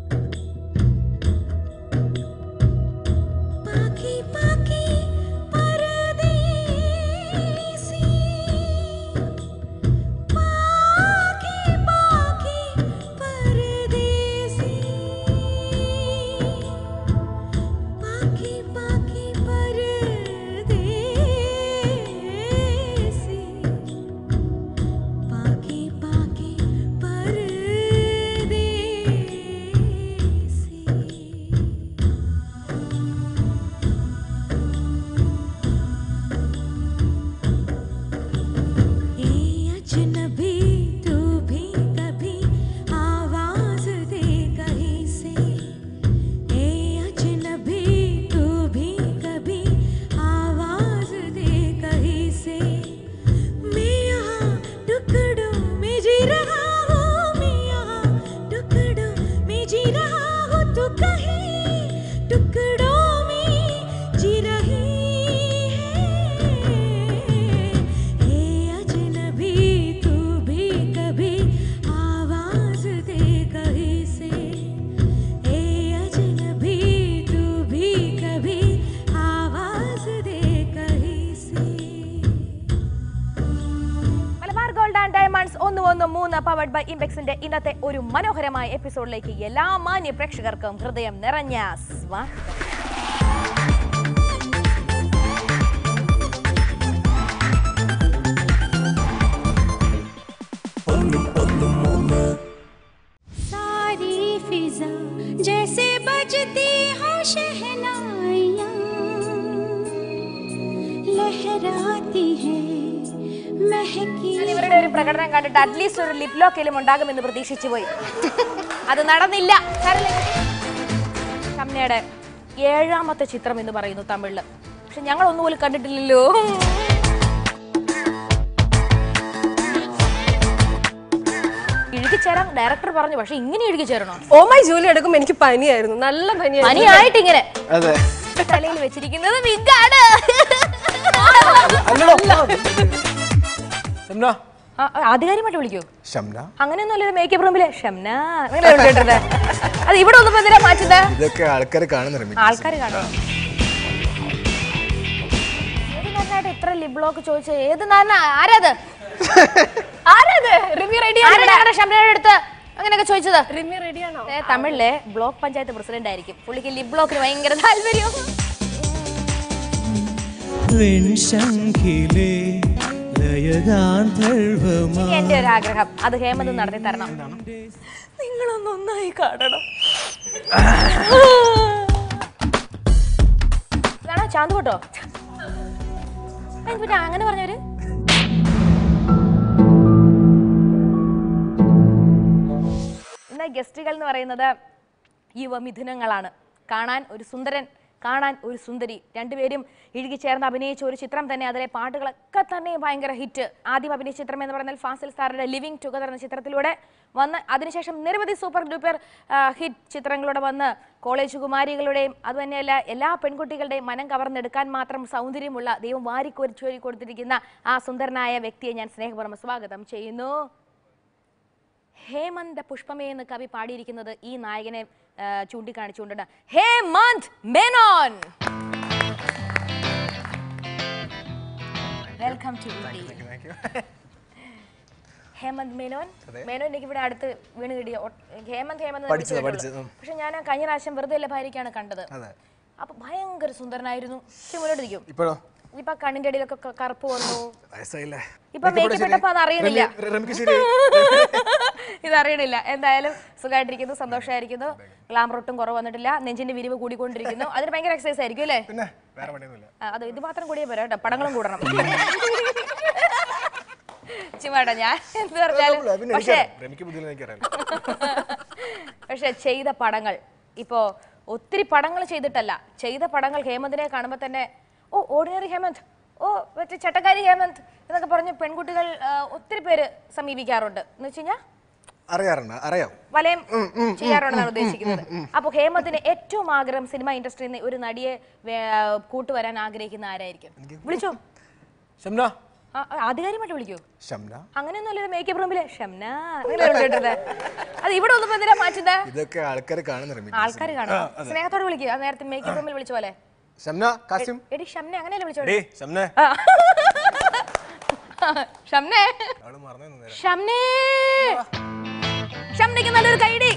पाखी पाखी परदेसी पाखी पाखी परदेसी पाखी पाखी परदेसी पाखी पाखी परदेसी ए अजनबी तू भी कभी आवाज दे कहीं से ए अजनबी तू भी कभी आवाज दे कहीं से मैं यहाँ टुकड़ों में जी रहा हूँ मैं यहाँ टुकड़ों में जी रहा हूँ तू कहीं टुकड़ों में जी रही है ए अजनबी तू भी कभी आवाज दे कहीं से ए अजनबी तू भी कभी आवाज दे कहीं से മലബാർ ഗോൾഡ് ആൻഡ് ഡയമണ്ട്സ് ഒന്ന് ഒന്ന് മൂന്ന് പവർഡ് ബൈ ഇംപെക്സിന്റെ ഇന്നത്തെ ഒരു മനോഹരമായ എപ്പിസോഡിലേക്ക് എല്ലാ മാന്യ പ്രേക്ഷകർക്കും ഹൃദയം നിറഞ്ഞ സ്വാഗതം सारी फिजा जैसे बजती हो शहनाइयाँ लहराती है महकी ഞാൻ ഇവരുടെ ഒരു പ്രകടനം കണ്ടിട്ട് അറ്റ്ലീസ്റ്റ് ഒരു ലിപ് ലോക്കെങ്കിലും ഉണ്ടാകുമെന്ന് പ്രതീക്ഷിച്ചു പോയി അത് നടന്നില്ല ഷംനയുടെ ഏഴാമത്തെ ചിത്രം എന്ന് പറയുന്നു തമിഴില് പക്ഷെ ഞങ്ങൾ ഒന്നുപോലും കണ്ടിട്ടില്ലല്ലോ ഇഴുകിച്ചേരാൻ ഡയറക്ടർ പറഞ്ഞു പക്ഷെ ഇങ്ങനെ ഇഴുകിച്ചേരണോ ഓ മൈ ജൂലി എടുക്കുമ്പോ എനിക്ക് പനിയായിരുന്നു നല്ല പനിയായിരുന്നു പനിയായിട്ട് ഇങ്ങനെ അതെ തലയിൽ വെച്ചിരിക്കുന്നത് വിഗാണ് അല്ലടോ ഷംന ആ, ആധികാരികമായിട്ട് വിളിക്കൂ ഷംന അങ്ങനെയൊന്നുമല്ല മേക്കപ്പ് റൂമില് ഷംന അങ്ങനെ വിളിച്ചിട്ടുണ്ട് അത് ഇവിടെ ഒന്നും എന്തിനാ മാറ്റുന്നത് ഇതൊക്കെ ആൾക്കാർ കാണുന്നുണ്ട് ആൾക്കാർ കാണും ഏത് നന്നായിട്ട് ഇത്ര ലിപ് ബ്ലോക്ക് ചോദിച്ച ഏത് നന്ന ആരത് ആരത് റിവ്യൂ റെഡി ഷംനയുടെ അടുത്ത് അങ്ങനെയൊക്കെ ചോദിച്ചത് റിമി റെഡിയാണോ ഏ, തമിഴിലെ ബ്ലോക്ക് പഞ്ചായത്ത് പ്രസിഡന്റ് ആയിരിക്കും പുള്ളിക്ക് ലിപ് ബ്ലോക്കിന് ഭയങ്കര താല്പര്യം വെൺശങ്കിലെ ലയഗാന്ധർവമാ ഇനി എന്റെ ഒരു ആഗ്രഹം അത് ഹേമന്ത് നടത്തി തരണം നിങ്ങളൊന്ന് ഒന്നായി കാണണം ഇതാണോ ചാന്ത് കേട്ടോ പിന്നെ അങ്ങനെ പറഞ്ഞവര് ഇന്ന് ഗസ്റ്റുകൾ എന്ന് പറയുന്നത് യുവമിഥുനങ്ങളാണ് കാണാൻ ഒരു സുന്ദരൻ കാണാൻ ഒരു സുന്ദരി രണ്ടുപേരും ഇഴുകിച്ചേർന്ന് അഭിനയിച്ച ഒരു ചിത്രം തന്നെ അതിലെ പാട്ടുകളൊക്കെ തന്നെ ഭയങ്കര ഹിറ്റ് ആദ്യം അഭിനയിച്ച ചിത്രം എന്ന് പറഞ്ഞാൽ ഫാസിൽ സാറുടെ ലിവിങ് ടുഗദർ എന്ന ചിത്രത്തിലൂടെ വന്ന് അതിനുശേഷം നിരവധി സൂപ്പർ ഡൂപ്പർ ഹിറ്റ് ചിത്രങ്ങളിലൂടെ വന്ന് കോളേജ് കുമാരികളുടെയും അതുതന്നെയല്ല എല്ലാ പെൺകുട്ടികളുടെയും മനം കവർന്നെടുക്കാൻ മാത്രം സൗന്ദര്യമുള്ള ദൈവം വാരിക്കോരി കൊടുത്തിരിക്കുന്ന ആ സുന്ദരനായ വ്യക്തിയെ ഞാൻ സ്നേഹപൂർവ്വം സ്വാഗതം ചെയ്യുന്നു ഹേമന്ത് പുഷ്പമേ എന്ന് കവി പാടിയിരിക്കുന്നത് ഈ നായകനെ ആ, ചൂണ്ടിക്കാണിച്ചുകൊണ്ടാണ് ഹേമന്ത് മേനോൻ വെൽക്കം ടു ഹേമന്ത് മേനോൻ മേനോൻ എനിക്ക് ഇവിടെ അടുത്ത് വീണ് കിട്ടിയ ഒ- ഹേമന്ത് ഹേമന്ത് എന്ന് പഠിച്ചത്, വിളിച്ചേ പഠിച്ചത്, കേട്ടുള്ളൂ. ഉം. പക്ഷെ ഞാൻ കഴിഞ്ഞ പ്രാവശ്യം വെറുതെ അല്ല ഭാര്യയ്ക്കാണ് കണ്ടത് അതെ അപ്പൊ ഭയങ്കര സുന്ദരനായിരുന്നു മുന്നോട്ടിരിക്കും ഇപ്പോഴോ ഇപ്പൊ കണ്ണിന്റെ അടിയിലൊക്കെ ക- കറുപ്പ് വന്നു വയസ്സായില്ലേ ഇപ്പൊ മേക്കപ്പ് ഇട്ടപ്പോ അത് അറിയണില്ല റമി- റമിക്ക് ശരി ഇതറിയണില്ല എന്തായാലും സുഖമായിട്ടിരിക്കുന്നു സന്തോഷമായിരിക്കുന്നു ഗ്ലാമർ ഒട്ടും കുറവ് വന്നിട്ടില്ല നെഞ്ചിന്റെ വിരിവ് കൂടിക്കൊണ്ടിരിക്കുന്നു അതിന് ഭയങ്കര എക്സസൈസ് ആയിരിക്കും അല്ലേ പിന്നെ വേറെ പണിയൊന്നുമില്ല ആ, അത് ഇത് മാത്രം കൂടിയേ പോരാ കേട്ടോ പടങ്ങളും കൂടണം ചുമ്മാട്ടോ ഞാൻ എന്ത് പറഞ്ഞാലും കുഴപ്പമില്ല, പിന്നെ പക്ഷേ എനിക്കറിയാം. റമിക്ക് ബുദ്ധിയില്ല എനിക്കറിയാം പക്ഷെ ചെയ്ത പടങ്ങൾ ഇപ്പോ ഒത്തിരി പടങ്ങൾ ചെയ്തിട്ടല്ല ചെയ്ത പടങ്ങൾ ഹേമന്തിനെ കാണുമ്പോൾ തന്നെ ഓ ഓർഡിനറി ഹേമന്ത് ഓ മറ്റേ ചട്ടക്കാരി ഹേമന്ത് എന്നൊക്കെ പറഞ്ഞ് പെൺകുട്ടികൾ ആ, ഒത്തിരി പേര് സമീപിക്കാറുണ്ട് എന്ന് വെച്ച് കഴിഞ്ഞാൽ അറിയാറുണ്ട് അറിയാം വലയം ചെയ്യാറുണ്ടെന്നാണ് ഉദ്ദേശിക്കുന്നത് അപ്പൊ ഹേമന്തിന് ഏറ്റവും ആഗ്രഹം സിനിമ ഇൻഡസ്ട്രിയിൽ നിന്ന് ഒരു നടിയെ വേ- കൂട്ടുവരാൻ ആഗ്രഹിക്കുന്ന ആരായിരിക്കും വിളിച്ചു ഷംന ആ, ആധികാരികമായിട്ട് വിളിക്കൂ ഷംന അങ്ങനെയൊന്നും അല്ലല്ലോ മേക്കപ്പ് റൂമില് ഷംന അങ്ങനെ വിളിച്ചിട്ടത് അത് ഇവിടെ ഒന്നും എന്തിനാ മാറ്റുന്നത് ഇതൊക്കെ ആൾക്കാർ കാണുന്നുണ്ട് ആൾക്കാർ കാണും സ്നേഹത്തോടെ വിളിക്കുക ആ നേരത്തെ മേക്കപ്പ് റൂമിൽ വിളിച്ച പോലെ ഷംന കാസിം എടി ഷംനെ അങ്ങനെയല്ലേ വിളിച്ചോളൂ ഡേ ഷംന ഷംനെ അവള് മറന്നു നേരം ഷംനെ ഷംനയ്ക്ക് നല്ലൊരു കൈഡി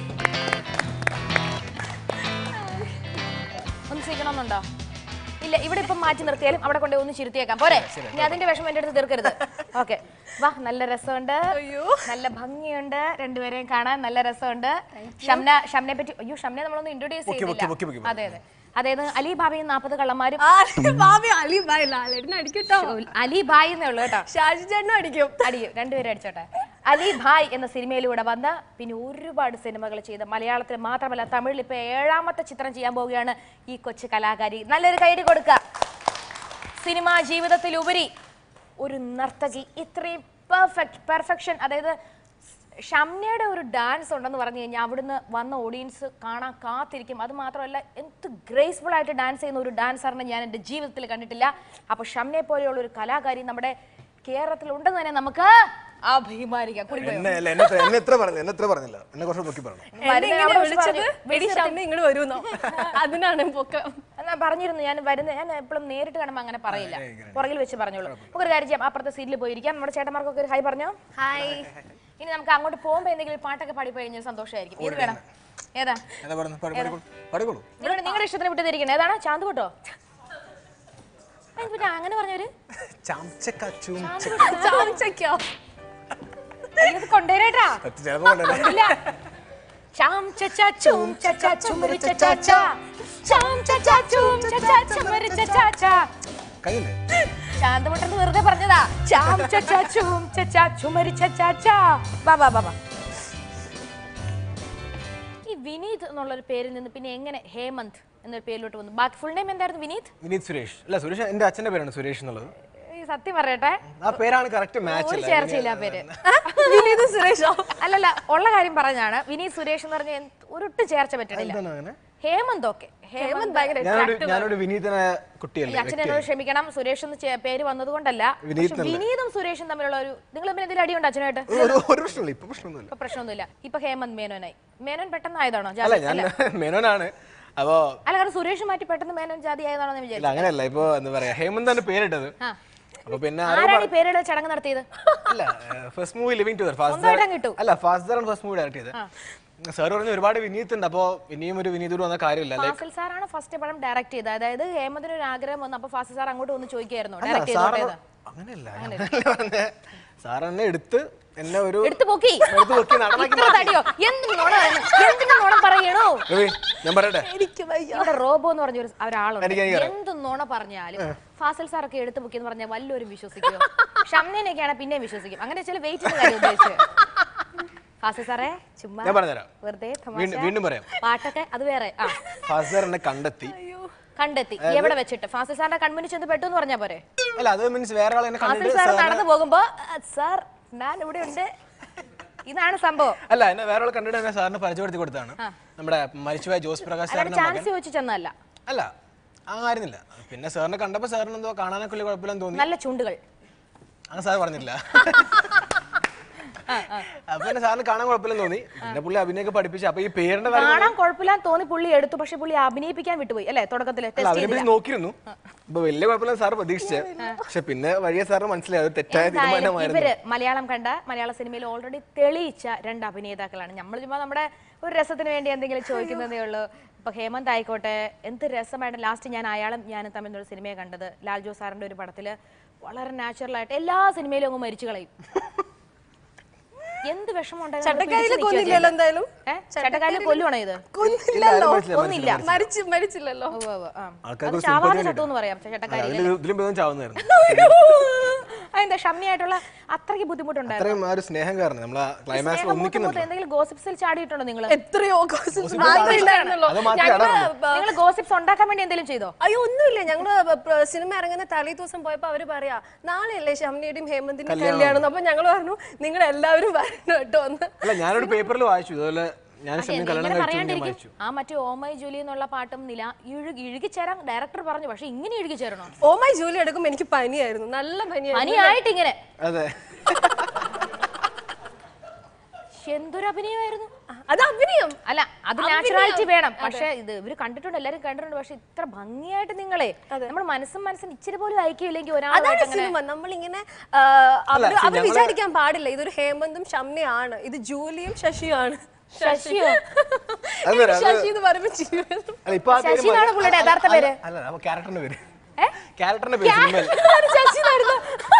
ഒന്ന് ചെയ്യണമെന്നുണ്ടോ ഇല്ല ഇവിടെ ഇപ്പം മാറ്റി നിർത്തിയാലും അവിടെ കൊണ്ട് ഒന്ന് ചിരുത്തിയേക്കാം പോരെ ഇനി അതിന്റെ വിഷമം എന്റെ അടുത്ത് തീർക്കരുത് ഓക്കെ വാ നല്ല രസമുണ്ട് നല്ല ഭംഗിയുണ്ട് രണ്ടുപേരെയും കാണാൻ നല്ല രസമുണ്ട് ഷംന ഷംനെ പറ്റി അയ്യോ ഷംനെ നമ്മളൊന്ന് ഇൻട്രോഡ്യൂസ് പൊക്കി, പൊക്കി, പൊക്കി, ചെയ്തില്ല പൊക്കി. അതെ അതെ അതായത് അലി ബാബയും നാൽപ്പത് കള്ളന്മാരും ഭാവി അലി ഭായ് ലാലേട്ടനെ അടിക്കട്ടോ അലി ബായ് എന്നേ ഉള്ളൂ കേട്ടോ ഷാജി ചേട്ടനും അടിക്കും അടിയും രണ്ടുപേരും അടിച്ചോട്ടെ അലി ഭായ് എന്ന സിനിമയിലൂടെ വന്ന് പിന്നെ ഒരുപാട് സിനിമകൾ ചെയ്ത് മലയാളത്തിൽ മാത്രമല്ല തമിഴിൽ ഇപ്പൊ ഏഴാമത്തെ ചിത്രം ചെയ്യാൻ പോവുകയാണ് ഈ കൊച്ചു കലാകാരി നല്ലൊരു കൈഡി കൊടുക്ക സിനിമാ ജീവിതത്തിലുപരി ഒരു നർത്തകി ഇത്രയും പെർഫെക്റ്റ് പെർഫെക്ഷൻ അതായത് ഷംനയുടെ ഒരു ഡാൻസ് ഉണ്ടെന്ന് പറഞ്ഞു കഴിഞ്ഞാൽ അവിടുന്ന് വന്ന ഓഡിയൻസ് കാണാൻ കാത്തിരിക്കും അത് മാത്രമല്ല എന്ത് ഗ്രേസ്ഫുൾ ആയിട്ട് ഡാൻസ് ചെയ്യുന്ന ഒരു ഡാൻസറിനെ ഞാൻ എൻ്റെ ജീവിതത്തിൽ കണ്ടിട്ടില്ല അപ്പോൾ ഷംനയെ പോലെയുള്ള ഒരു കലാകാരി നമ്മുടെ കേരളത്തിൽ ഉണ്ടെന്ന് തന്നെ നമുക്ക് അഭിമാനിക്കാം കുടിപ്പോയോ? എന്നെ അല്ല എന്നെ എത്ര- എന്നെ എത്ര പറഞ്ഞു എന്നെ എത്ര പറഞ്ഞില്ല എന്നെ കുറച്ച് പൊക്കി പറഞ്ഞു എന്നെ വരുന്ന ഇങ്ങനെ അവിടെ വിളിച്ചത് പറഞ്ഞു. എടി ഷമ്മ ഇങ്ങോട്ട് വരുന്നോ അതിനാണ് പൊക്കം ഞാൻ പറഞ്ഞിരുന്നു ഞാൻ വരുന്ന ഞാൻ എപ്പോഴും നേരിട്ട് കാണുമ്പോൾ അങ്ങനെ പറയില്ല പുറകിൽ വെച്ച് പറഞ്ഞോളൂ നമുക്ക് ഒരു കാര്യം ചെയ്യാം അപ്പുറത്തെ സീറ്റിൽ പോയിരിക്കാം നമ്മുടെ ചേട്ടന്മാർക്കൊക്കെ ഒരു ഹായ് പറഞ്ഞോ ഹായ് ഇനി നമുക്ക് അങ്ങോട്ട് പോകുമ്പോൾ എന്തെങ്കിലും പാട്ടൊക്കെ പാടി കഴിഞ്ഞാൽ സന്തോഷമായിരിക്കും ഏത് വേണം ഏതാ എന്താ പറഞ്ഞു പാടിക്കോളൂ പാടിക്കോളൂ നിങ്ങളുടെ നിങ്ങളുടെ ഇഷ്ടത്തിന് വിട്ട് തിരിക്കണേ ഏതാണ് ചാന്ത് കൂട്ടോ പിന്നെ അങ്ങനെ പറഞ്ഞവര് ചാംചക്കാച്ചും ചാമിച്ചോ ഇത് കൊണ്ടുവരേട്ടാ ചിലപ്പോ കൊണ്ടല്ലേ ഇല്ല ചാം ചച്ചാ ചൂം ചച്ചാ ചുമരി ചച്ചാ ചാ ചാം ചച്ചാ ചൂം ചച്ചാ ചുമരി ചച്ചാ ചാ കഴിഞ്ഞില്ലേ ശാന്തമുട്ടെന്ന് വെറുതെ പറഞ്ഞതാ ചാം ചച്ചാ ചൂം ചച്ചാ ചുമരി ചച്ചാ ചാ വാ വാ വാ വാ ഈ വിനീത് എന്നുള്ളൊരു പേരിൽ നിന്ന് പിന്നെ എങ്ങനെ ഹേമന്ത് എന്നൊരു പേരിലോട്ട് വന്നു ബാക്കി ഫുൾ നെയിം എന്തായിരുന്നു വിനീത് വിനീത് സുരേഷ് അല്ല സുരേഷ് എന്റെ അച്ഛന്റെ പേരാണ് സുരേഷ് എന്നുള്ളത് ഈ സത്യം പറയട്ടെ ആ പേരാണ് കറക്റ്റ് മാച്ച് ഒരു ചേർച്ചയില്ല ആ പേര് വിനീത് സുരേഷോ അല്ലല്ല ഉള്ള കാര്യം പറഞ്ഞാണ് വിനീത് സുരേഷ് എന്ന് പറഞ്ഞ ഒരിട്ട് ചേർച്ച പറ്റണില്ല എന്താണ് അങ്ങനെ ഹേമന്ത് ഓക്കെ ഹേമന്ത് ഭയങ്കര ഞാനൊരു ഞാനൊരു വിനീതനായ കുട്ടിയല്ലേ അച്ഛൻ എന്നോട് ക്ഷമിക്കണം സുരേഷ് എന്ന് ചെ- പേര് വന്നതുകൊണ്ടല്ല വിനീത് പക്ഷെ വിനീതും സുരേഷും തമ്മിലുള്ള ഒരു നിങ്ങൾ തമ്മിൽ എന്തെങ്കിലും അടിയുണ്ട് അച്ഛനായിട്ട് ഒരു- ഒരു ഒരു പ്രശ്നമില്ല ഇപ്പൊ പ്രശ്നമൊന്നുമില്ല ഇപ്പൊ പ്രശ്നമൊന്നുമില്ല ഇപ്പൊ ഹേമന്ത് മേനോനായി മേനോൻ പെട്ടെന്ന് ആയതാണോ അല്ല ജാതി ഞാൻ മേനോനാണ് അപ്പോ അല്ല കാരണം സുരേഷ് മാറ്റി പെട്ടെന്ന് മേനോൻ ജാതി ആയതാണോ എന്ന് ഇല്ല വിചാരിച്ചു അങ്ങനെയല്ല ഇപ്പൊ എന്താ പറയാ ഹേമന്താണ് പേരിട്ടത് ആ. അപ്പൊ പിന്നെ ആരോ ആരാണ് ഈ പേരുടെ ചടങ്ങ് നടത്തിയത് അല്ല ഫസ്റ്റ് മൂവി ലിവിങ് ടുഗദർ സ്വന്തമായിട്ട് അങ്ങ് ഇട്ടു. അല്ല ഫാസ്റ്റ് ആണ് ഫസ്റ്റ് മൂവി ഡയറക്ട് ചെയ്തത് സാർ പറഞ്ഞു ഒരുപാട് വിനീത് ഉണ്ട് അപ്പോ ഇനിയും ഒരു വിനീത് വന്ന കാര്യമില്ല ലൈക്ക് ഫാസിൽ സാറാണ് ഫസ്റ്റ് പടം ഡയറക്ട് ചെയ്തത് അതായത് ഹേമന്തിന് ഒരു ആഗ്രഹം വന്നു അപ്പൊ ഫാസിൽ സാർ അങ്ങോട്ട് വന്ന് ചോദിക്കായിരുന്നു അല്ല ഡയറക്ട് സാർ ചെയ്തോട്ടേന്ന് അങ്ങനെയല്ല അങ്ങനെയല്ല പറഞ്ഞേ സാർ എന്നെ എടുത്ത് എന്നെ ഒരു എടുത്തു പൊക്കി എടുത്ത് പൊക്കി നടനാക്കി ഇത്ര തടിയോ എന്തിനു നോണ പറയുന്നു? എന്തിനു നോണ പറയണോ ഏയ്, ഞാൻ പറയട്ടെ എനിക്ക് വയ്യ ഇവിടെ റോബോ എന്ന് പറഞ്ഞ ഒരു ഒരാളുണ്ട് എനിക്ക് എനിക്കറിയാം. എന്ത് നോണ പറഞ്ഞാലും ഫാസിൽ സാറൊക്കെ എടുത്തു പൊക്കി എന്ന് പറഞ്ഞാൽ വല്ലവരും വിശ്വസിക്കുമോ ഷംനേനൊക്കെയാണ് പിന്നെയും വിശ്വസിക്കും അങ്ങനെ ചില വെയിറ്റ് കാര്യം ഉദ്ദേശിച്ചത് ഫാസിൽ സാറേ ചുമ്മാ ഞാൻ പറഞ്ഞുതരാം വെറുതെ തമാശ. വീണ്ടും വീണ്ടും പറയാം പാട്ടൊക്കെ അത് വേറെ ആ ഫാസ്റ്റ് സാർ എന്നെ കണ്ടെത്തി കണ്ടെത്തി എവിടെ വെച്ചിട്ട് ഫാസിൽ സാറിന്റെ കൺമുന്നിൽ ചെന്ന് പെട്ടു എന്ന് പറഞ്ഞാ പോരെ അല്ല അത് മീൻസ് വേറെ ആളെ എന്നെ ഫാസിൽ കണ്ടിട്ട് സാർ സാറിനെ- നടന്നു പോകുമ്പോ സാർ ഞാൻ ഇവിടെ ഉണ്ട് ഇതാണ് സംഭവം അല്ല എന്നെ വേറെ ആളെ കണ്ടിട്ട് എന്നെ സാറിന് പരിചയപ്പെടുത്തി കൊടുത്താണ് നമ്മുടെ മരിച്ചുപോയ ജോസ് പ്രകാശ് അല്ലാതെ സാറിന്റെ ചാൻസ് ചോദിച്ചു ചെന്നല്ല അല്ല ആ ആയിരുന്നില്ല പിന്നെ സാറിനെ കണ്ടപ്പോ സാറിന് എന്തോ കാണാനൊക്കെ വലിയ കുഴപ്പമില്ലെന്ന് തോന്നി നല്ല ചുണ്ടുകൾ അങ്ങനെ സാർ പറഞ്ഞില്ല അപ്പൊ എന്നെ സാറിന് കാണാൻ കുഴപ്പമില്ലെന്ന് തോന്നി പിന്നെ പുള്ളി അഭിനയൊക്കെ പഠിപ്പിച്ചു അപ്പൊ ഈ പേരിന്റെ കാര്യം കാണാൻ കുഴപ്പമില്ലാന്ന് തോന്നി പുള്ളി എടുത്തു പക്ഷെ പുള്ളി അഭിനയിപ്പിക്കാൻ വിട്ടുപോയി അല്ലേ തുടക്കത്തില് അല്ല ടെസ്റ്റ് അവരെ ചെയ്തില്ല പറ്റി നോക്കിയിരുന്നു അപ്പൊ വലിയ കുഴപ്പമില്ല സാർ പ്രതീക്ഷിച്ചത് പക്ഷെ പിന്നെ വഴിയെ സാറിന് മനസ്സിലായി അത് തെറ്റായ എന്തായാലും തീരുമാനമായിരുന്നു ഇവര് മലയാളം കണ്ട മലയാള സിനിമയിൽ ഓൾറെഡി തെളിയിച്ച രണ്ട് അഭിനേതാക്കളാണ് നമ്മൾ ചുമ്മാ നമ്മുടെ ഒരു രസത്തിന് വേണ്ടി എന്തെങ്കിലും ചോദിക്കുന്നതേ ഉള്ളൂ ഇപ്പൊ ഹേമന്ത് ആയിക്കോട്ടെ എന്ത് രസമായിട്ട് ലാസ്റ്റ് ഞാൻ അയാളും ഞാനും തമ്മിൽ ഒരു സിനിമയെ കണ്ടത് ലാൽ ജോ സാറിന്റെ ഒരു പടത്തില് വളരെ നാച്ചുറൽ ആയിട്ട് എല്ലാ സിനിമയിലും അങ്ങ് മരിച്ചു കളയും എന്ത് വിഷമം ചട്ടക്കാരിലെ കൊന്നില്ലല്ലോ എന്തായാലും ചട്ടക്കാരിൽ കൊല്ലുവാണോ ഇത് കൊന്നില്ലല്ലോ മനസ്സിലായി, ഒന്നില്ല മരിച്ചു മരിച്ചില്ലല്ലോ ഉവ്വ് ഉവ്വ്, ആ. ആൾക്കാർക്ക് അത് ചാവാതെ ചത്തു എന്ന് പറയാം അല്ല, ചട്ടക്കാരി അതില് ഇതിലും ഭേദം ചാവുന്നായിരുന്നു അതെന്താ ഷമ്മിയായിട്ടുള്ള അത്രയ്ക്ക് ബുദ്ധിമുട്ടുണ്ടായിരുന്നു അത്രയും ആ ഒരു സ്നേഹം കാരണം നമ്മളെ ക്ലൈമാക്സിൽ സ്നേഹം മൂത്ത് ഒന്നിക്കുന്നുണ്ട് മൂത്ത് എന്തെങ്കിലും ഗോസിപ്സിൽ ചാടിയിട്ടുണ്ടോ നിങ്ങൾ എത്രയോ gossips മാത്രമില്ലായിരുന്നല്ലോ. അത് മാത്രമേ ഞങ്ങള് അടങ്ങുള്ളൂ. ബ- നിങ്ങൾ ഗോസിപ്സ് ഉണ്ടാക്കാൻ വേണ്ടി എന്തെങ്കിലും ചെയ്തോ അയ്യോ ഒന്നുമില്ല ഞങ്ങള് ബ- പ്ര- സിനിമ ഇറങ്ങുന്ന തലേ ദിവസം പോയപ്പോ അവര് പറയാ നാളെയല്ലേ ഷംനയുടെയും ഹേമന്തിന്റെയും കല്യാണം അപ്പൊ ഞങ്ങൾ പറഞ്ഞു നിങ്ങൾ എല്ലാവരും വരണം കേട്ടോ എന്ന് അല്ല ഞാനൊരു പേപ്പറിൽ വായിച്ചു ഇതുപോലെ ഞാൻ പക്ഷേ ഷംന കല്യാണം എങ്ങനെ കഴിച്ചു ഞാൻ പറയാണ്ടിരിക്കും വായിച്ചു ആ മറ്റേ ഓമൈ ജോലി എന്നുള്ള പാട്ടും നില ഇഴുകി ഇഴുകിച്ചേരാൻ ഡയറക്ടർ പറഞ്ഞു പക്ഷെ ഇങ്ങനെ ഇഴുകിച്ചേരണോ ഓ മൈ ജോലി എടുക്കുമ്പോ എനിക്ക് പനിയായിരുന്നു നല്ല പനിയായിരുന്നു പനിയായിട്ട് ഇങ്ങനെ അതെ എന്തൊരു അഭിനയമായിരുന്നു അത് അഭിനയം അല്ല അത് നാച്ചുറാലിറ്റി വേണം പക്ഷെ ഇത് ഇവര് കണ്ടിട്ടുണ്ട് എല്ലാരും കണ്ടിട്ടുണ്ട് പക്ഷെ ഇത്ര ഭംഗിയായിട്ട് നിങ്ങളെ നമ്മുടെ മനസ്സും മനസ്സും ഇച്ചിരി പോലും ഐക്യമില്ലെങ്കിൽ അതാണ് ഒരാളായിട്ട് അങ്ങനെ സിനിമ നമ്മളിങ്ങനെ ആ, അവര് see, അവര് ഞങ്ങള് വിചാരിക്കാൻ പാടില്ല ഇതൊരു ഹേമന്തും ഷമ്നയാണ് ഇത് ജൂലിയും ശശിയാണ് ശശിയോ അത് വരാം, അത് ശശി എന്ന് പറയുമ്പോ ചിരി വരും. അല്ല ഇപ്പൊ ആ പേര് ശശി എന്നാണ് മതി- പുള്ളിയുടെ യഥാർത്ഥ പേര് അല്ല അപ്പൊ ക്യാരക്ടറിന്റെ പേര് ഏ? ക്യാരക്ടറിന്റെ പേര് സിനിമയിൽ ശശി എന്നായിരുന്നു.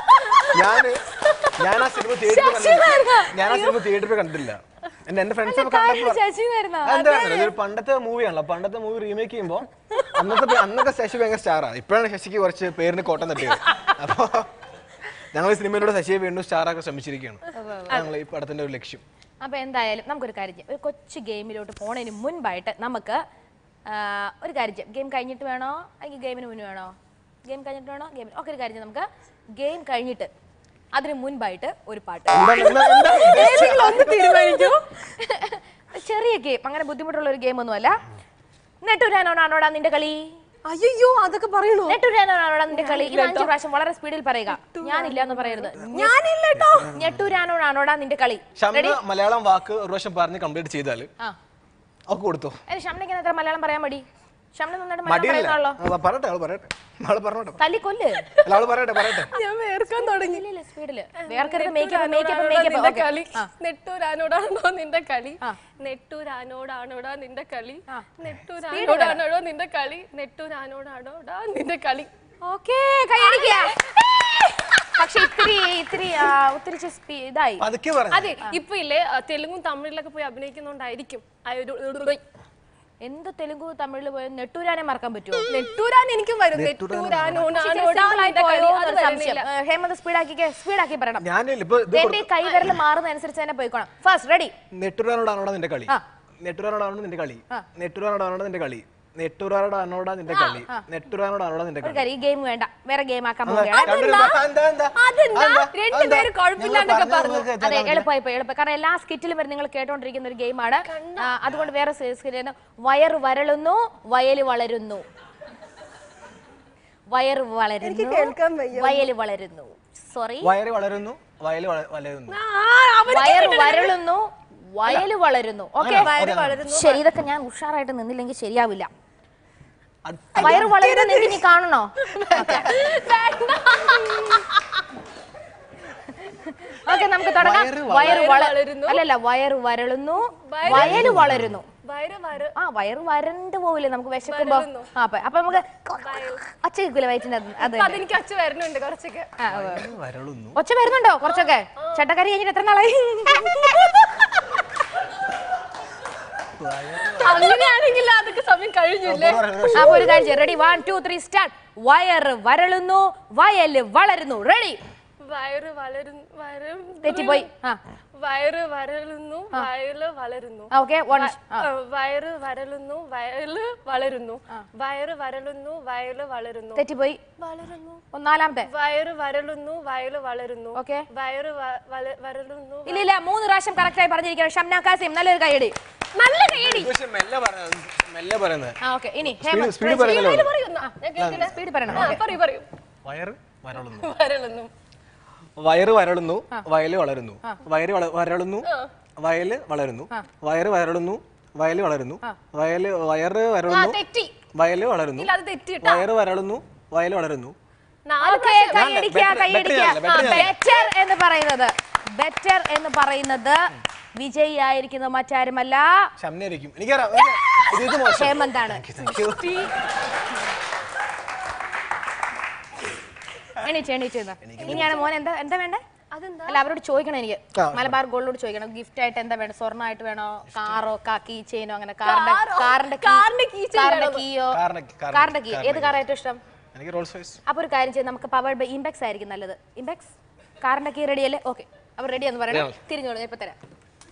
ഞാന് ഞാൻ ആ സിനിമ തിയേറ്ററിൽ കണ്ടില്ല ഞാൻ ആ സിനിമ തിയേറ്ററിൽ കണ്ടിട്ടില്ല എന്റെ എന്റെ ഫ്രണ്ട്സ് ഒക്കെ കാര്യം കണ്ടപ്പോ ശശി എന്നായിരുന്നോ? എന്താ ഇതൊരു പണ്ടത്തെ മൂവിയാണല്ലോ പണ്ടത്തെ മൂവി റീമേക്ക് ചെയ്യുമ്പോ അന്നത്തെ പേ- അന്നൊക്കെ ശശി ഭയങ്കര സ്റ്റാറാണ് ഇപ്പോഴാണ് ശശിക്ക് കുറച്ച് പേരിന് കോട്ടം തട്ടിയത് അപ്പൊ ഞങ്ങൾ ഈ സിനിമയിലൂടെ ശശിയെ വീണ്ടും സ്റ്റാറാക്കാൻ ശ്രമിച്ചിരിക്കുകയാണ് ഞങ്ങൾ ഈ പടത്തിന്റെ ഒരു ലക്ഷ്യം അപ്പൊ എന്തായാലും നമുക്കൊരു കാര്യം ചെയ്യാം ഒരു കൊച്ചു ഗെയിമിലോട്ട് പോണതിന് മുൻപായിട്ട് നമുക്ക് ആ, ഒരു കാര്യം ചെയ്യാം ഗെയിം കഴിഞ്ഞിട്ട് വേണോ അല്ലെങ്കിൽ ഗെയിമിന് മുന്നേ വേണോ ഗെയിം കഴിഞ്ഞിട്ട് വേണോ ഗെയിം ഒക്കെ ഒരു കാര്യം ചെയ്യാം നമുക്ക് ഗെയിം കഴിഞ്ഞിട്ട് അതിന് മുൻപായിട്ട് ഒരു പാട്ട് എന്താണ് എന്താ- എന്താ ഏതെങ്കിലും ഒന്ന് തീരുമാനിക്കൂ ചെറിയ ഗെയിം അങ്ങനെ ബുദ്ധിമുട്ടുള്ള ഒരു ഗെയിം ഒന്നുമല്ല നെട്ടൂരാനോടാണോടാ നിന്റെ കളി അയ്യോ അതൊക്കെ പറയണോ നെട്ടൂരാനോടാണോടാ നിന്റെ കളി ഇത് അഞ്ചു പ്രാവശ്യം വളരെ സ്പീഡിൽ പറയുക ഞാനില്ല എന്ന് പറയരുത് ഞാനില്ല കേട്ടോ ഞെട്ടൂരാനോടാണോടാ നിന്റെ കളി ഷംന മലയാളം വാക്ക് ഒരു പ്രാവശ്യം പറഞ്ഞ് കംപ്ലീറ്റ് ചെയ്താൽ ആ അവക്ക് കൊടുത്തു അതിന് ഷംനയ്ക്ക് എത്ര മലയാളം പറയാൻ മടി ഷംന നന്നായിട്ട് മലയാളം മടിയില്ല പറയുന്നുള്ളോ ആ, പറയട്ടെ അവള് പറയട്ടെ അവള് പറഞ്ഞോട്ടെ തല്ലി കൊല്ല് അല്ല അവള് പറയട്ടെ പറയട്ടെ ഞാൻ വേർക്കാൻ തുടങ്ങി ഇല്ല ഇല്ല സ്പീഡില് വേർക്കരുത് മേക്കപ്പ് മേക്കപ്പ് നിന്റെ മേക്കപ്പ് കളി നെട്ടൂരാനോടാണോ നിന്റെ കളി നെട്ടൂരാനോടാണോടാ നിന്റെ കളി നെട്ടൂരാനോടാണോടോ നിന്റെ കളി നെട്ടൂരാനോടാണോടാ നിന്റെ കളി ഓക്കേ കൈയടിക്കുക പക്ഷെ ഇത്തിരി ഇത്തിരി ആ, ഒത്തിരി ചെ- സ്പീ- ഇതായി പതുക്കെ പറഞ്ഞു അതെ ഇപ്പൊ ഇല്ലേ ആ, തെലുങ്കും തമിഴിലൊക്കെ പോയി അഭിനയിക്കുന്നോണ്ടായിരിക്കും ആ ഒരു എന്ത് തെലുങ്കു തമിഴില് പോയ നെട്ടൂരാനെ മറക്കാൻ പറ്റുമോ നെട്ടൂരാൻ എനിക്ക് വരും നെട്ടൂരാനോടാണോടാ നിന്റെ കളി അത് വരുന്നില്ല ഹേമന്ത് സ്പീഡാക്കി സ്പീഡാക്കി പറയണം ഞാനില്ല ഇപ്പൊ ഇത് എന്റെ കൈ വിരൽ മാറുന്നതനുസരിച്ച് തന്നെ പോയിക്കോണം ഫസ്റ്റ് റെഡി നെട്ടുറാനോടാണോടാ നിന്റെ കളി ആ. നെട്ടുറാനോടാണോ നിന്റെ കളി നെട്ടുറാനോടാണോ നിന്റെ കളി നെട്ടുറാനോടാണോടാ നിന്റെ കളി നെട്ടുറാനോടാണോടാ നിന്റെ ഒരു കളി കാര്യം ഈ ഗെയിം വേണ്ട വേറെ ഗെയിം ആക്കാൻ പോവുകയാണ് കണ്ടിരുന്നോ? എന്താ, എന്താ? അതെന്താ? അതെന്താ? രണ്ടുപേരും അതെന്താ? കുഴപ്പമില്ലാണ്ടൊക്കെ ഞങ്ങൾ പറഞ്ഞു. പറഞ്ഞത് അതെ എളുപ്പമായി പോയി എളുപ്പം കാരണം എല്ലാ സ്കിറ്റിലും വരെ നിങ്ങൾ കേട്ടോണ്ടിരിക്കുന്ന ഒരു ഗെയിമാണ് അതുകൊണ്ട് വേറെ സ്കിറ്റ് വയറ് വരളുന്നു വയല് വളരുന്നു വയറ് വളരുന്നു കേൾക്കാൻ വയ്യ. വയല് വളരുന്നു സോറി വയറ് വളരുന്നു വയല് വള- വളരുന്നു വയറ് വരളുന്നു വയല് വളരുന്നു ഓക്കെ വയറ് വളരുന്നു ശരി ഇതൊക്കെ ഞാൻ ഉഷാറായിട്ട് നിന്നില്ലെങ്കിൽ ശരിയാവില്ല അത് വയറ് വളരുന്നു നിങ്ങൾക്ക് ഇനി കാണണോ ഓക്കെ നമുക്ക് തുടങ്ങാം വയറ് വയറ് വള- വളരുന്നു. അല്ലല്ല വയറ് വരളുന്നു വയല് വളരുന്നു വയറ് വര ആ വയറ് വരണ്ട് പോവില്ലേ നമുക്ക് വിശക്കുമ്പോ വരളുന്നു. ആ അപ്പൊ അപ്പൊ നമുക്ക് ഒച്ച കേൾക്കൂല വയറ്റിന്റെ അത് അത് അപ്പൊ അതെനിക്ക് അച്ഛ വരുന്നുണ്ട് കുറച്ചൊക്കെ ആ, ആ. വയറ് വരളുന്നു ഒച്ച വരുന്നുണ്ടോ കുറച്ചൊക്കെ ചട്ടക്കറി കഴിഞ്ഞിട്ട് എത്ര നാളായി അങ്ങനെയാണെങ്കിൽ അതൊക്കെ സമയം കഴിഞ്ഞില്ലേ അപ്പൊ ഒരു കാര്യം ready one two three start വയറ് വരളുന്നു വയല് വളരുന്നു റെഡി വയറ് വളരുന്നു വയറ് തെറ്റിപ്പോയി ആ വയറ് വരളുന്നു വയല് വളരുന്നു ഓക്കെ വൺ ആ, വയറ് വരളുന്നു വയല് വളരുന്നു വയറ് വരളുന്നു വയല് വളരുന്നു തെറ്റിപ്പോയി വളരുന്നു ഒന്നാലാമത്തെ വയറ് വരളുന്നു വയല് വളരുന്നു ഓക്കെ വയറ് വ- വല- വരളുന്നു ഇല്ല ഇല്ല മൂന്ന് പ്രാവശ്യം കറക്റ്റ് ആയി പറഞ്ഞിരിക്കണം ഷംന കാസിം നല്ലൊരു കൈയടി നല്ല കൈയടി പക്ഷെ മെല്ലെ പറയുന്നത് മെല്ലെ പറയുന്നത് ആ ഓക്കെ ഇനി സ്പീഡ് സ്പീഡ് പറയുന്നല്ലോ പറയുന്ന സ്പീഡ് പറയണം പറയൂ പറയൂ വയറ് വരളുന്നു വരളുന്നു വയറ് വരളുന്നു വയല് വളരുന്നു വയറ് വള- വരളുന്നു വയല് വളരുന്നു വയറ് വരളുന്നു വയല് വളരുന്നു വയല് വയറ് ആ വരളുന്നു തെറ്റി വയല് വളരുന്നു ഇല്ല അത് തെറ്റിട്ട വയറ് വരളുന്നു വയല് വളരുന്നു നാല് ഓക്കെ കൈയടിക്കുക better- കൈയടിക്കുക better ഞാനല്ല, better ബെറ്റർ എന്ന് പറയുന്നത് ബെറ്റർ എന്ന് പറയുന്നത് വിജയി ആയിരിക്കുന്നത് മറ്റാരുമല്ല ഷംനായിരിക്കും എനിക്കറിയാം എനിക്ക് ഇത് ഇത് മോശം ഹേമന്താണ് Thank you. എണീറ്റ് എണീറ്റ് നിന്ന്. ഇനിയാണ് മോൻ എന്താ എന്താ വേണ്ടേ അതെന്താ അല്ല അവരോട് ചോദിക്കണം എനിക്ക് ആ. മലബാർ ഗോൾഡോട് ചോദിക്കണം ഗിഫ്റ്റ് ആയിട്ട് എന്താ വേണം സ്വർണ്ണമായിട്ട് വേണോ കാറോ കീ ചെയിനോ അങ്ങനെ കാറിന്റെ കാറോ? കാറിന്റെ കാറിന്റെ key chain കാറിന്റെ വേണോ? കീയോ കാറിന്റെ- കാറിന്റെ- കാറിന്റെ കീ ഏത് കാറിന്റെ കാറാ ഏറ്റവും ഇഷ്ടം എനിക്ക് റോൾസ് റോയ്സ് അപ്പൊ ഒരു കാര്യം ചെയ്ത് നമുക്ക് പവേർഡ് ബൈ ഇംബെക്സ് ആയിരിക്കും നല്ലത് ഇംബെക്സ് കാറിന്റെ കീ റെഡി അല്ലേ ഓക്കെ അവർ റെഡി എന്ന് പറയണം തിരിഞ്ഞോളൂ ഇപ്പൊ തരാം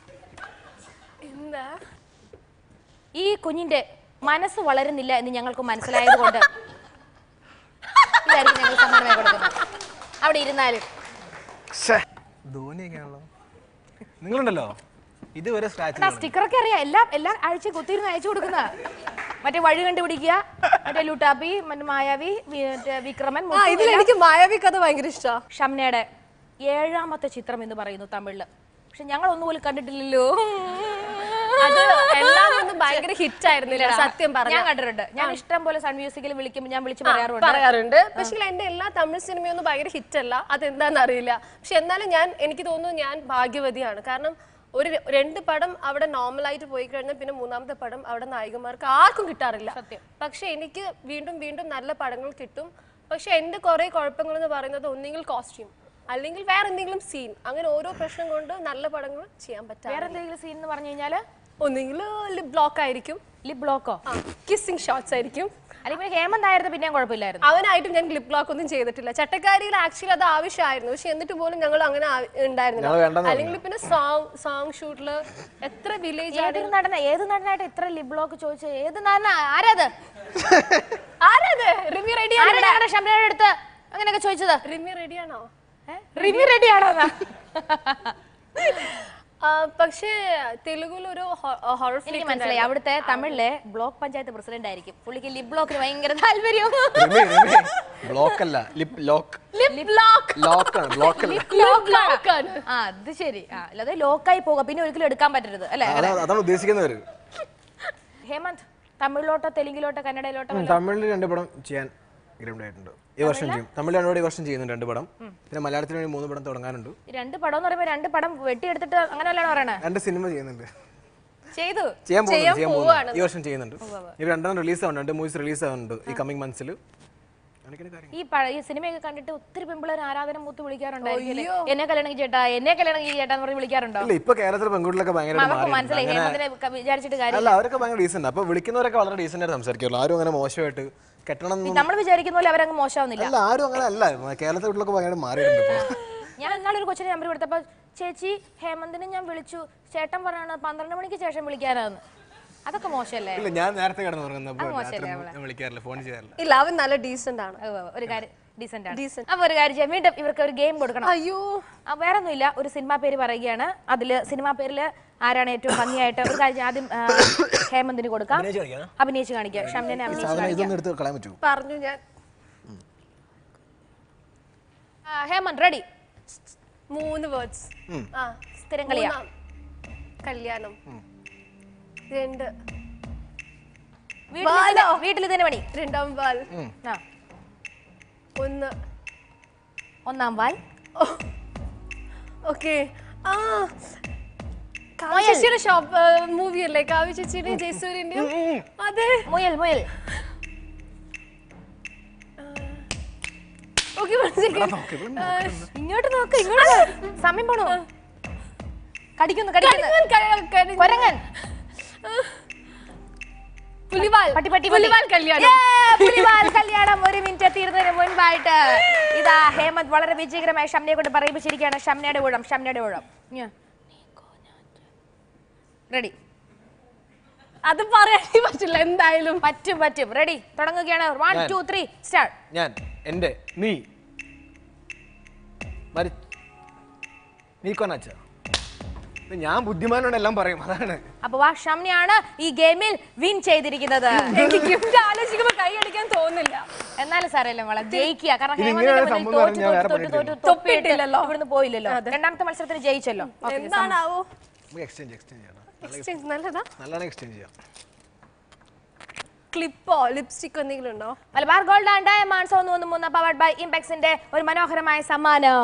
എന്താ ഈ കുഞ്ഞിന്റെ മനസ്സ് വളരുന്നില്ല എന്ന് ഞങ്ങൾക്ക് മനസ്സിലായത് കൊണ്ട് ഇതായിരിക്കും ഞങ്ങൾ സമ്മാനമായി കൊടുക്കുന്നത് അവിടെ ഇരുന്നാലും ധോനിയൊക്കെയാണല്ലോ നിങ്ങളുണ്ടല്ലോ ഇതുവരെ സ്ക്രാച്ച് സ്റ്റിക്കറൊക്കെ അറിയാം എല്ലാ എല്ലാ ആഴ്ചയും കുത്തിയിരുന്ന് അയച്ചു കൊടുക്കുന്ന മറ്റേ വഴി കണ്ടുപിടിക്കുക മറ്റേ ലുട്ടാപ്പി മറ്റേ മായാവി വി- മറ്റേ വിക്രമൻ ആ മുത്തു ഇതിൽ എനിക്ക് മായാവി കഥ ഭയങ്കര ഇഷ്ടമാണ് ഷംനയുടെ ഏഴാമത്തെ ചിത്രം എന്ന് പറയുന്നു തമിഴില് പക്ഷെ ഞങ്ങൾ ഒന്നുപോലും കണ്ടിട്ടില്ലല്ലോ അത് എല്ലാം ഒന്നും ഭയങ്കര ഹിറ്റ് ആയിരുന്നില്ല സത്യം ഞാൻ പറഞ്ഞ കണ്ടിട്ടുണ്ട് ഞാൻ ഇഷ്ടം പോലെ സൺ മ്യൂസിക്കിൽ വിളിക്കുമ്പോൾ ഞാൻ വിളിച്ച് പറയാറുണ്ട് പറയാറുണ്ട് പക്ഷേ എന്റെ എല്ലാ തമിഴ് സിനിമയൊന്നും ഭയങ്കര ഹിറ്റ് അല്ല അതെന്താണെന്ന് അറിയില്ല പക്ഷെ എന്നാലും ഞാൻ എനിക്ക് തോന്നുന്നു ഞാൻ ഭാഗ്യവതിയാണ് കാരണം ഒരു ര- രണ്ട് പടം അവിടെ നോർമലായിട്ട് പോയി കഴിഞ്ഞാൽ പിന്നെ മൂന്നാമത്തെ പടം അവിടെ നായികമാർക്ക് ആർക്കും കിട്ടാറില്ല പക്ഷെ എനിക്ക് വീണ്ടും വീണ്ടും നല്ല പടങ്ങൾ കിട്ടും പക്ഷെ എന്റെ കുറെ കുഴപ്പങ്ങൾ എന്ന് പറയുന്നത് ഒന്നെങ്കിൽ കോസ്റ്റ്യൂം അല്ലെങ്കിൽ വേറെ എന്തെങ്കിലും സീൻ അങ്ങനെ ഓരോ പ്രശ്നം കൊണ്ട് നല്ല പടങ്ങൾ ചെയ്യാൻ പറ്റാം വേറെ എന്തെങ്കിലും സീൻ എന്ന് പറഞ്ഞു കഴിഞ്ഞാല് ഒന്നെങ്കിൽ ലിപ് ബ്ലോക്ക് ആയിരിക്കും ലിപ് ബ്ലോക്കോ കിസ്സിങ് ഷോട്ട്സ് ആയിരിക്കും അല്ലെങ്കിൽ പിന്നെ ഹേമന്ത് ആയിരുന്നു പിന്നെയും കുഴപ്പമില്ലായിരുന്നു അവനായിട്ടും ഞാൻ ലിപ് ബ്ലോക്ക് ഒന്നും ചെയ്തിട്ടില്ല ചട്ടക്കാരിയിൽ ആക്ച്വലി അത് ആവശ്യമായിരുന്നു പക്ഷെ എന്നിട്ട് പോലും ഞങ്ങൾ അങ്ങനെ ആ- ഉണ്ടായിരുന്നില്ല ഞങ്ങൾ വേണ്ടെന്ന് അല്ലെങ്കിൽ പിന്നെ സോങ് സോങ് ഷൂട്ടില് എത്ര വില്ലേജ് ഏതൊരു നടന ഏത് നടനായിട്ട് ഇത്ര ലിപ് ബ്ലോക്ക് ചോദിച്ചത് ഏത് നടന ആരാത് ആരത് റിമി റെഡി ആരാ ഞങ്ങളുടെ ഷംനയുടെ അടുത്ത് അങ്ങനെയൊക്കെ ചോദിച്ചത് റിമി റെഡിയാണോ റിവ്യൂ റെഡി ആണോ പക്ഷേ തെലുഗുൽ ഒരു ഹൊറർ എനിക്ക് മനസ്സിലായി അവിടുത്തെ തമിഴിലെ ബ്ലോക്ക് പഞ്ചായത്ത് പ്രസിഡന്റ് ആയിരിക്കും പുള്ളിക്ക് ലിപ് ബ്ലോക്കിന് ഭയങ്കര താല്പര്യം ബ്ലോക്ക് അല്ല lip lock lip block lock ആണ് ബ്ലോക്ക് അല്ല ബ്ലോക്ക് ആണ് ആ അത് ശരി ആ അല്ലാതെ ലോക്കായി പോകാം പിന്നെ ഒരിക്കലും എടുക്കാൻ പറ്റരുത് അല്ലേ അതാ- അതാണ് ഉദ്ദേശിക്കുന്നവര് ഹേമന്ത് തമിഴിലോട്ടോ തെലുങ്കിലോട്ടോ കന്നഡയിലോട്ടോ ഉം, തമിഴിൽ രണ്ട് പടം ചെയ്യാൻ ഗ്രൗണ്ട് ആയിട്ടുണ്ട് ഈ വർഷം ചെയ്യും തമിഴ് രണ്ടോട് ഈ വർഷം ചെയ്യുന്നുണ്ട് രണ്ട് പടം പിന്നെ മലയാളത്തിന് വേണ്ടി മൂന്ന് പടം തുടങ്ങാനുണ്ട് രണ്ട് പടം എന്ന് പറയുമ്പോൾ രണ്ട് പടം വെട്ടിയെടുത്തിട്ട് അങ്ങനെ വല്ലാണ് പറയണേ രണ്ട് സിനിമ ചെയ്യുന്നുണ്ട് ചെയ്തു ചെയ്യാൻ പോകുന്നുണ്ട് ചെയ്യാൻ പോകുന്നുണ്ട് ഈ വർഷം ചെയ്യുന്നുണ്ട് ഈ രണ്ടെണ്ണം റിലീസ് ആവുന്നുണ്ട് രണ്ട് മൂവീസ് റിലീസ് ആവുന്നുണ്ട് ഈ കമ്മിങ് മന്ത്സിൽ അങ്ങനെയൊക്കെയാണ് കാര്യങ്ങൾ ഈ പഴ- ഈ സിനിമയൊക്കെ കണ്ടിട്ട് ഒത്തിരി പെമ്പിളർ ആരാധന മൂത്ത് വിളിക്കാറുണ്ടായിരിക്കും എന്നെ കല്യാണം ചെയ്യ് ചേട്ടാ എന്നെ കല്യാണം ചെയ്യ് ചേട്ടാ എന്ന് പറഞ്ഞ് വിളിക്കാറുണ്ടോ ഇല്ല ഇപ്പൊ കേരളത്തിലെ പെൺകുട്ടികളൊക്കെ ഭയങ്കര അവർക്ക് മനസ്സിലായി ഹേമന്തിനെ ക- വിചാരിച്ചിട്ട് കാര്യം അല്ല അവരൊക്കെ ഭയങ്കര ഡീസന്റ് അപ്പൊ വിളിക്കുന്നവരൊക്കെ വളരെ ഡീസന്റ് ആയിട്ട് സംസാരിക്കുള്ളൂ ആരും അങ്ങനെ മോശമായിട്ട് കെട്ടണം എന്നൊന്നും- നമ്മൾ വിചാരിക്കുന്ന പോലെ അവരങ്ങ് മോശമാവുന്നില്ല അല്ല ആരും അങ്ങനെ അല്ല കേരളത്തിലെ കുട്ടികളൊക്കെ ഭയങ്കര മാറിയിട്ടുണ്ട് ഇപ്പൊ ഞാൻ ഇന്നാളൊരു കൊച്ചിനെ നമ്പർ കൊടുത്തപ്പോ ചേച്ചി ഹേമന്തിനെ ഞാൻ വിളിച്ചു ചേട്ടൻ പറയാണ് പന്ത്രണ്ട് മണിക്ക് ശേഷം വിളിക്കാനാന്ന് അതൊക്കെ മോശമല്ലേ ഇല്ല ഞാൻ നേരത്തെ കിടന്നു തുടങ്ങുന്നപ്പോ അത് മോശമല്ലേ രാത്രി അവളെ? ഞാൻ വിളിക്കാറില്ല ഫോൺ ചെയ്യാറില്ല ഇല്ല അവൻ നല്ല ഡീസന്റ് ആണ് ഓ, ഓ, ഒരു കാര്യം ഡീസന്റ് ആണ് Decent. അപ്പൊ ഒരു കാര്യം ചെയ്യാം വീണ്ടും ഇവർക്ക് ഒരു ഗെയിം കൊടുക്കണം അയ്യോ ആ, വേറെ ഒന്നുമില്ല ഒരു സിനിമാ പേര് പറയുകയാണ് അതില് സിനിമാ പേരിൽ ആരാണ് ഏറ്റവും ഭംഗിയായിട്ട് ഒരു കാര്യം ചെയ്യാം. ആദ്യം ആ, ഹേമന്തിന് കൊടുക്കാം അഭിനയിച്ച് കാണിക്കാനാ? അഭിനയിച്ച് കാണിക്കുക ഷംനെ അഭിനയിച്ച് സാധനം കാണിക്കാം ഇതൊന്നും എടുത്ത് കളയാൻ പറ്റുമോ പറഞ്ഞു ഞാൻ ആ, ഹേമന്ത് റെഡി മൂന്ന് വേർഡ്സ് ആ സ്ഥിരം കളിയാ മൂന്നാം. കല്യാണം രണ്ട് വീട്ടിൽ ബാലോ. തന്നെ- വീട്ടിൽ തന്നെ പണി രണ്ടാം വാൽ ആ ഒന്ന് ഒന്നാം വാൽ ഓക്കെ ആ കാവ്യചേച്ചിയുടെ ഷോപ്പ് മൂവി അല്ലേ കാവ്യചേച്ചിയുടെയും ജയസൂര്യന്റെയും അതെ മുയൽ മുയൽ ഓക്കെ ഇങ്ങോട്ട് നോക്ക് ഇങ്ങോട്ട് സമയം പോണു കടിക്കുന്നു കടിക്കുന്നു കൊരങ്ങൻ പുലിവാൽ പട്ടി പട്ടി പുലിവാൽ കല്യാണം Yeah, പുലിവാൽ കല്യാണം ഒരു മിനിറ്റ് തീർന്നതിന് മുൻപായിട്ട് ഇതാ ഹേമന്ത് വളരെ വിജയകരമായി ഷംനയെ കൊണ്ട് പറയിപ്പിച്ചിരിക്കുകയാണ് ഷംനയുടെ ഊഴം ഷംനയുടെ ഊഴം റെഡി അത് പറയാനേ പറ്റില്ല എന്തായാലും പറ്റും പറ്റും റെഡി തുടങ്ങുകയാണ് വൺ ഞാൻ. ടു ത്രീ സ്റ്റാർട്ട് ഞാൻ എൻ്റെ നീ മരി നീ കൊന്നച്ച ഞാൻ ബുദ്ധിമാനോട് എല്ലാം പറയും അതാണ് അപ്പൊ വാ ഷംനയാണ് ഈ ഗെയിമിൽ വിൻ ചെയ്തിരിക്കുന്നത് എനിക്ക് ഗിഫ്റ്റ് ആലോചിക്കുമ്പോ കൈ അടിക്കാൻ തോന്നില്ല എന്നാലും സാരമില്ല മോളെ ജയിക്കുക കാരണം ഇത് ഹേമന്തിന്റെ ഇങ്ങനെയാണ് മുന്നിൽ സംഭവം തോറ്റ് എന്ന് പറഞ്ഞാൽ തോറ്റ് വേറെ തോറ്റ് തോറ്റ് പണിയിട്ടില്ല. തൊപ്പിയിട്ടില്ലല്ലോ. ഇവിടുന്ന് പോയില്ലല്ലോ രണ്ടാമത്തെ മത്സരത്തിന് ജയിച്ചല്ലോ Okay, എന്താണാവോ നമുക്ക് എക്സ്ചേഞ്ച് എക്സ്ചേഞ്ച് ചെയ്യണം എക്സ്ചേഞ്ച് നല്ലതാ നല്ലോണം എക്സ്ചേഞ്ച് ചെയ്യാം ക്ലിപ്പോ ലിപ്സ്റ്റിക് എന്തെങ്കിലും ഉണ്ടോ മലബാർ ഗോൾഡ് ആൻഡ് ഡയമണ്ട്സ് ഒന്ന് ഒന്ന് മൂന്ന് പവർഡ് ബൈ ഇംപെക്സിന്റെ ഒരു മനോഹരമായ സമ്മാനം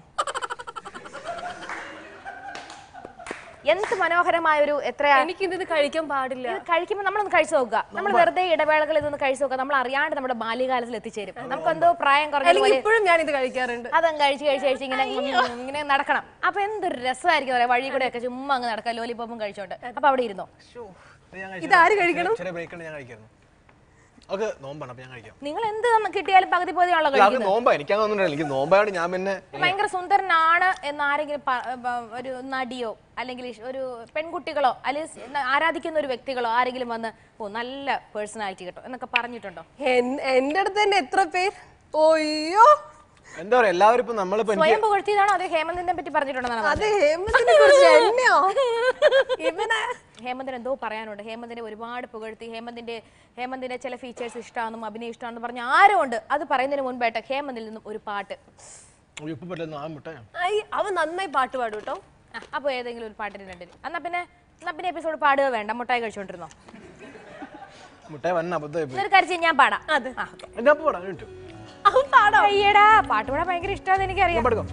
എന്ത് മനോഹരമായ ഒരു എത്രയാ എനിക്കിത് കഴിക്കാൻ പാടില്ല ഇത് കഴിക്കുമ്പോൾ നമ്മളൊന്ന് കഴിച്ചു നോക്കുക നമ്മൾ വെറുതെ ഇടവേളകൾ ഇതൊന്ന് കഴിച്ചു നോക്കുക നമ്മൾ അറിയാണ്ട് നമ്മുടെ ബാല്യകാലത്തിൽ എത്തിച്ചേരും നമുക്ക് എന്തോ പ്രായം കുറഞ്ഞ അല്ലെങ്കിൽ പോലെ ഇപ്പോഴും ഞാൻ ഇത് കഴിക്കാറുണ്ട് അതങ്ങ് കഴിച്ച് കഴിച്ച് കഴിച്ച് ഇങ്ങനെ ഉം ഇങ്ങനെ നടക്കണം അപ്പൊ എന്തൊരു രസമായിരിക്കും പറയാം വഴി കൂടെ ഒക്കെ ചുമ്മാ അങ്ങ് നടക്കാം ലോലിപ്പോപ്പും കഴിച്ചോണ്ട് അപ്പൊ അവിടെ ഇരുന്നോ ഇതാര് കഴിക്കണം? ചെറിയ ബ്രേക്ക് ഉണ്ട് ഞാൻ കഴിക്കായിരുന്നു ഓക്കെ നോമ്പാണ് അപ്പൊ ഞാൻ കഴിക്കാം നിങ്ങൾ എന്ത് തന്ന് കിട്ടിയാലും പകുതി പകുതിയാണല്ലോ അല്ല, അത് കഴിക്കുന്നത് നോമ്പാ എനിക്കതൊന്നും എനിക്ക് നോമ്പായോണ്ട് ഞാൻ പിന്നെ ഭയങ്കര സുന്ദരനാണ് എന്ന് ആരെങ്കിലും പ- ബ- ഒരു നടിയോ അല്ലെങ്കിൽ ഇഷ്- ഒരു പെൺകുട്ടികളോ അല്ലെങ്കിൽ സ് ന- ആരാധിക്കുന്ന ഒരു വ്യക്തികളോ ആരെങ്കിലും വന്ന് ഓ നല്ല പേഴ്സണാലിറ്റി കേട്ടോ എന്നൊക്കെ പറഞ്ഞിട്ടുണ്ടോ എൻ- എന്റെ അടുത്ത് തന്നെ എത്ര പേർ ഓയ്യോ എന്താ പറയാ എല്ലാവരും ഇപ്പൊ നമ്മളിപ്പോ എനിക്ക് സ്വയം പുകഴ്ത്തിയതാണോ അതേ ഹേമന്തിനെ പറ്റി പറഞ്ഞിട്ടുണ്ടെന്നാണ് അത് ഹേമന്തിനെ കുറിച്ച് എന്നെയോ ഇവനെ ഹേമന്തിന് എന്തോ പറയാനുണ്ട് ഹേമന്തിനെ ഒരുപാട് പുകഴ്ത്തി ഹേമന്തിന്റെ ഹേമന്തിന്റെ ചില ഫീച്ചേഴ്സ് ഇഷ്ടമാണെന്നും അഭിനയം ഇഷ്ടമാണെന്ന് പറഞ്ഞ ആരോ ഉണ്ട് അത് പറയുന്നതിന് മുൻപായിട്ട് ഹേമന്തിൽ നിന്നും ഒരു പാട്ട് ഉപ്പ് പറ്റുന്ന ആ മുട്ട ഐ, അവൻ നന്നായി പാട്ട് പാടും കേട്ടോ ആ, അപ്പൊ ഏതെങ്കിലും ഒരു പാട്ടിന് രണ്ടിന് എന്നാ പിന്നെ എന്നാ പിന്നെ എപ്പിസോഡ് പാടുക വേണ്ട മുട്ടായി കഴിച്ചോണ്ടിരുന്നോ മുട്ടായി വന്ന അബദ്ധമായി പോയി ഇതൊരു കാര്യം ചെയ്യ്, ഞാൻ പാടാം അത് എന്നാ പോടാ ഒരു minute. അവൻ പാടാം അയ്യടാ പാട്ട് പാടാൻ ഭയങ്കര ഇഷ്ടമാണെന്ന് എനിക്കറിയാം ഞാൻ പാടുക്കാം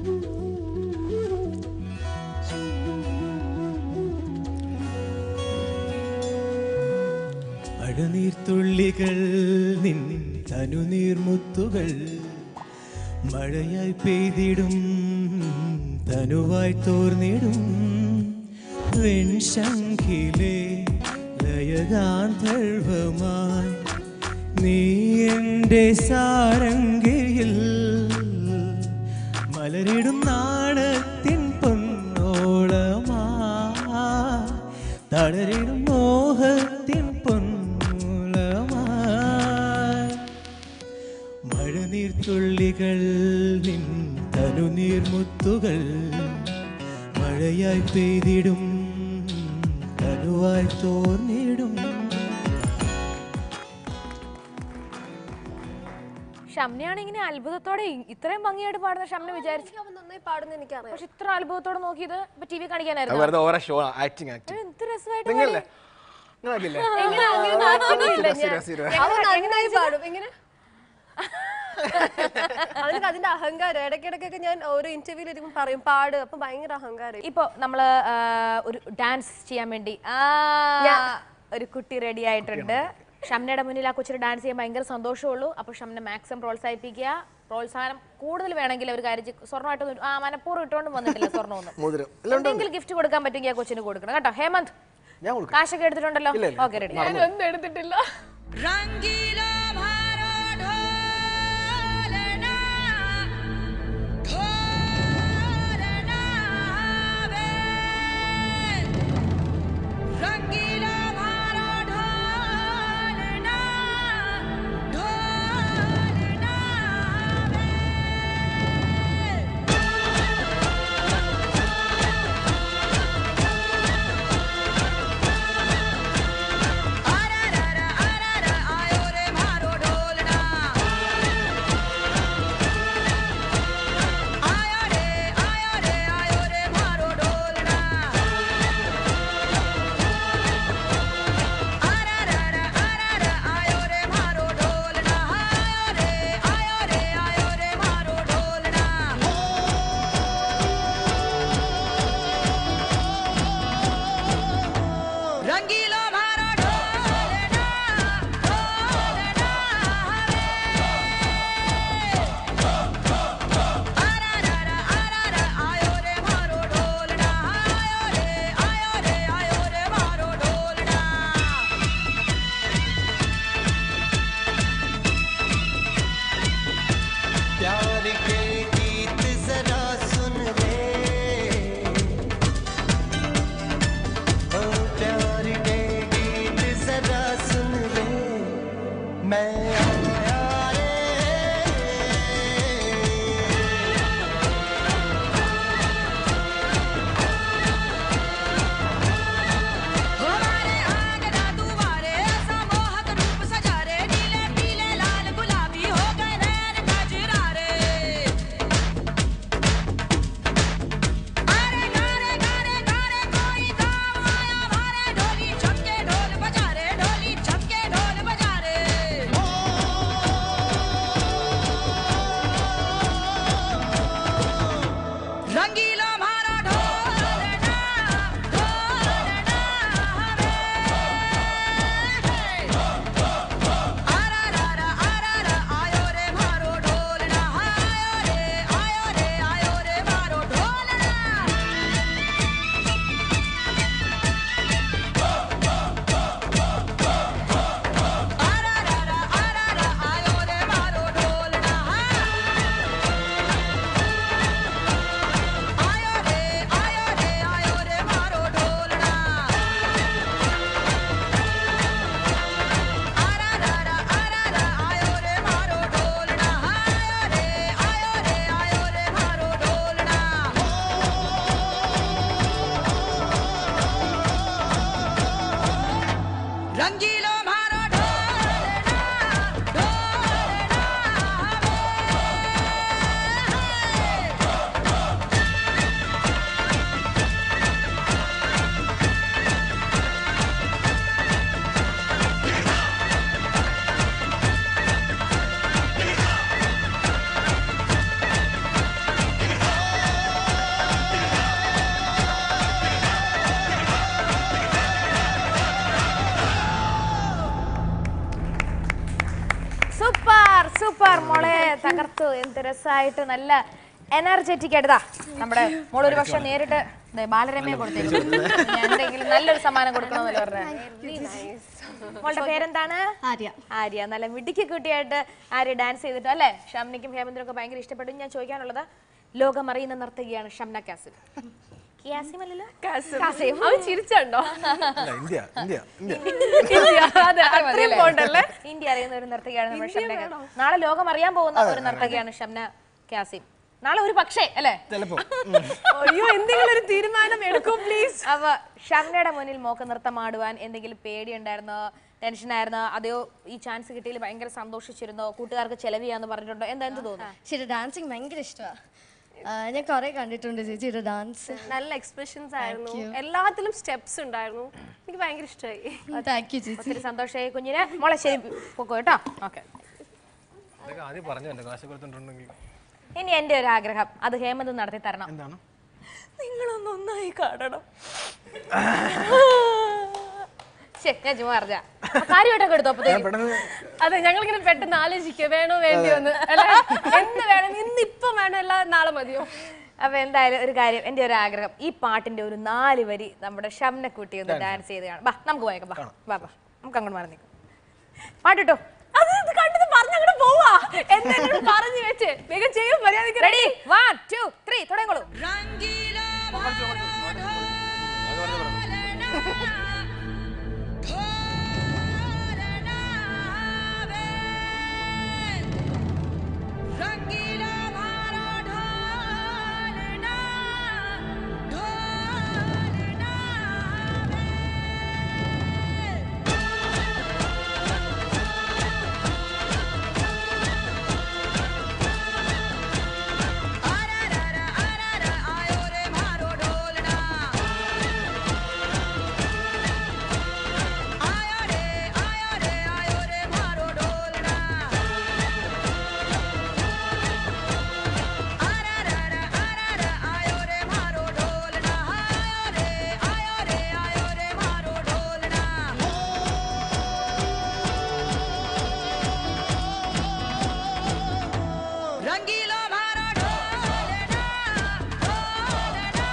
അഴനീർത്തുള്ളികൾ നിൻ തനുനീർമുത്തുകൾ മഴയായി പെയ്തിടും തനുവായി തോർന്നിടും വെൺശങ്കിലെ ലയഗാന്ധർവമായി നീ എൻ്റെ സാരംഗിയിൽ മലരിടും നാണത്തിൻ പൊന്നോളമാ തളരിടും മോഹത്തിൻ പൊന്നോളമായി മഴനീർത്തുള്ളികൾ നിൻ തനുനീർമുത്തുകൾ മഴയായി പെയ്തിടും തനുവായി തോർന്നിടും ഷംനയാണ് ഇങ്ങനെ അത്ഭുതത്തോടെ ഇ- ഇത്രയും ഭംഗിയായിട്ട് പാടുന്ന ഷംന വിചാരിച്ചു അവൻ നന്നായി പാടുന്ന എനിക്കറിയാം പക്ഷെ ഇത്ര അത്ഭുതത്തോടെ നോക്കിയത് ഇപ്പൊ ടി വി അത് കാണിക്കാനായിരുന്നു വെറുതെ ഓരോ ഷോ ആക്ടിങ് ആക്ടിങ് എന്ത് രസമായിട്ട് നിങ്ങളല്ലേ നിങ്ങളാക്കില്ലേ എങ്ങനെ അങ്ങനെ നാട്ടിലില്ല സ്ഥിരം, ഞാൻ. സ്ഥിരം. അവൻ നന്നായി പാടും എങ്ങനെ അവനക്ക് അതിന്റെ അഹങ്കാരം ഇടയ്ക്കിടയ്ക്കൊക്കെ ഞാൻ ഓരോ ഇന്റർവ്യൂവിൽ ഇരിക്കും പറയും പാട് അപ്പൊ ഭയങ്കര അഹങ്കാരം ഇപ്പൊ നമ്മള് ആ, ഒരു ഡാൻസ് ചെയ്യാൻ വേണ്ടി ആ ഒരു കുട്ടി റെഡി ആയിട്ടുണ്ട് ഷംനയുടെ മുന്നിൽ ആ കൊച്ചിന് ഡാൻസ് ചെയ്യാൻ ഭയങ്കര സന്തോഷമുള്ളൂ അപ്പൊ ഷംന മാക്സിമം പ്രോത്സാഹിപ്പിക്കുക പ്രോത്സാഹനം കൂടുതൽ വേണമെങ്കിൽ ഒരു കാര്യം ചെയ്യ്. സ്വർണ്ണമായിട്ട് ആ മനപ്പൂർവ്വം ഇട്ടുകൊണ്ട് വന്നിട്ടില്ല സ്വർണ്ണമൊന്നും മോതിരം എല്ലാം ഉണ്ട് എന്തെങ്കിലും ഗിഫ്റ്റ് കൊടുക്കാൻ പറ്റുമെങ്കിൽ ആ കൊച്ചിന് കൊടുക്കണം കേട്ടോ ഹേമന്ത് ഞാൻ കൊടുക്കാം കാശൊക്കെ എടുത്തിട്ടുണ്ടല്ലോ ഇല്ല, ഇല്ല. ഓക്കെ റെഡി ഞാൻ ഒന്നും എടുത്തിട്ടില്ല रंगीला भारो ढोलना ढोलना वे रंगीला भारो ढोलना ढोलना वे अररर अररर आयो रे मारो ढोलना आयो रे आयो रे आयो रे मारो ढोलना अररर अररर आयो रे मारो ढोलना आयो रे आयो रे आयो रे मारो ढोलना रंगीलो भारो ढोलना ढोलना अररर अररर आयो रे मारो ढोलना आयो रे आयो रे आयो रे मारो ढोलना प्यार के गीत जरा सुन ले ओ प्यार के गीत जरा सुन ले मैं आया रे हमारे आंगना दुआरे ऐसा मोहक रूप सजा रे नीले पीले लाल गुलाबी हो गए नैन कजरा रे अरे गारे गारे गारे कोई गाँव आया हमारे ढोली छपके ढोल बजा रे ढोली छपके ढोल बजा रे रंगीलो मारो ढोलना ढोलना हवे സൂപ്പർ സൂപ്പർ മോളെ തകർത്തു എന്ത് രസമായിട്ട് നല്ല എനർജറ്റിക് ആയിട്ടാ നമ്മുടെ മോൾ ഒരു പക്ഷെ നേരിട്ട് ദേ ബാലരമയെ കൊടുത്തേക്കും ഞാൻ എന്തെങ്കിലും നല്ലൊരു സമ്മാനം കൊടുക്കണമെന്നല്ലേ പറഞ്ഞത് മോളുടെ പേരെന്താണ് ആര്യ ആര്യ നല്ല മിടുക്കി കുട്ടിയായിട്ട് ആര്യ ഡാൻസ് ചെയ്തിട്ട് അല്ലേ ഷംനയ്ക്കും ഹേമന്തിനും ഒക്കെ ഭയങ്കര ഇഷ്ടപ്പെട്ടു ഞാൻ ചോദിക്കാനുള്ളത് ലോകമറിയുന്ന നർത്തകിയാണ് ഷംന കാസിം കാസിം അല്ലല്ലോ കാസിം അവൻ ചിരിച്ചുണ്ടോ അല്ല, ഇന്ത്യ ഇന്ത്യ ഇന്ത്യ അതെ അത്രയും പോണ്ടല്ലേ ഇന്ത്യ അറിയുന്ന ഒരു നർത്തകിയാണ് നമ്മുടെ ഷംന കാസിം. നാളെ ലോകം അറിയാൻ പോകുന്ന ഒരു നർത്തകിയാണ് ഷംന കാസിം നാളെ ഒരു പക്ഷേ അല്ലേ ചിലപ്പോ അയ്യോ എന്തെങ്കിലും ഒരു തീരുമാനം എടുക്കൂ പ്ലീസ് അപ്പൊ ഷംനയുടെ മുന്നിൽ മോക്ക് നൃത്തം ആടുവാൻ എന്തെങ്കിലും പേടിയുണ്ടായിരുന്നോ ടെൻഷൻ ആയിരുന്നോ അതെയോ ഈ ചാൻസ് കിട്ടിയതിൽ ഭയങ്കര സന്തോഷിച്ചിരുന്നോ കൂട്ടുകാർക്ക് ചെലവ് ചെയ്യാന്ന് പറഞ്ഞിട്ടുണ്ടോ എന്താ എന്ത് തോന്നുന്നു ചേച്ചി ഡാൻസിങ് ഭയങ്കര ഇഷ്ടമാണ് ഞാൻ കുറെ കണ്ടിട്ടുണ്ട് ചേച്ചിയുടെ ഡാൻസ് നല്ല എക്സ്പ്രഷൻസ് ആയിരുന്നു എല്ലാത്തിലും സ്റ്റെപ്സ് ഉണ്ടായിരുന്നു എനിക്ക് ഭയങ്കര ഇഷ്ടമായി താങ്ക് യു ചേച്ചി ഒത്തിരി സന്തോഷമായി കുഞ്ഞിന് മോളെ ശരി പൊക്കോ കേട്ടോ ഓക്കെ ഇതൊക്കെ ആദ്യം പറഞ്ഞു എന്റെ കാശ് കൊടുത്തിട്ടുണ്ടെങ്കിൽ ഇനി എന്റെ ഒരു ആഗ്രഹം അത് ഹേമന്ത് നടത്തി തരണം എന്താണ് നിങ്ങളൊന്ന് ഒന്നായി കാണണം ശരി ഞാൻ ചുമ്മാ പറഞ്ഞ കാര്യമായിട്ടൊക്കെ എടുത്തു ഞാൻ അപ്പത്തേക്കും പെട്ടെന്ന് അതെ ഞങ്ങളിങ്ങനെ പെട്ടെന്ന് ആലോചിക്കുക വേണോ വേണ്ടിയോ എന്ന് അല്ലെ എന്ത് വേണം ഇന്ന് ഇപ്പം വേണം അല്ല നാളെ മതിയോ അപ്പൊ എന്തായാലും ഒരു കാര്യം എന്റെ ഒരു ആഗ്രഹം ഈ പാട്ടിന്റെ ഒരു നാല് വരി നമ്മുടെ ഷംനക്കുട്ടി ഒന്ന് ഡാൻസ് ചെയ്ത് കാണാം ബാ നമുക്ക് പോയേക്കാം ബാ ബാ ബാ നമുക്ക് അങ്ങോട്ട് മാറി നിൽക്കാം പാട്ടിട്ടോ അത് ഇത് കണ്ടത് പറഞ്ഞങ്ങോട്ട് പോവാ എന്തെങ്കിലും പറഞ്ഞു വെച്ച് വേഗം ചെയ്യും മര്യാദക്ക് റെഡി വൺ ടു ത്രീ തുടങ്ങോളൂ रंगीला मारो ढोलना ढोलना हवे रंगीला मारो ढोलना ढोलना हवे अररर अररर आयो रे मारो ढोलना आयो रे आयो रे आयो रे मारो ढोलना अररर अररर आयो रे मारो ढोलना आयो रे आयो रे आयो रे मारो ढोलना रंगीलो मारो ढोलना ढोलना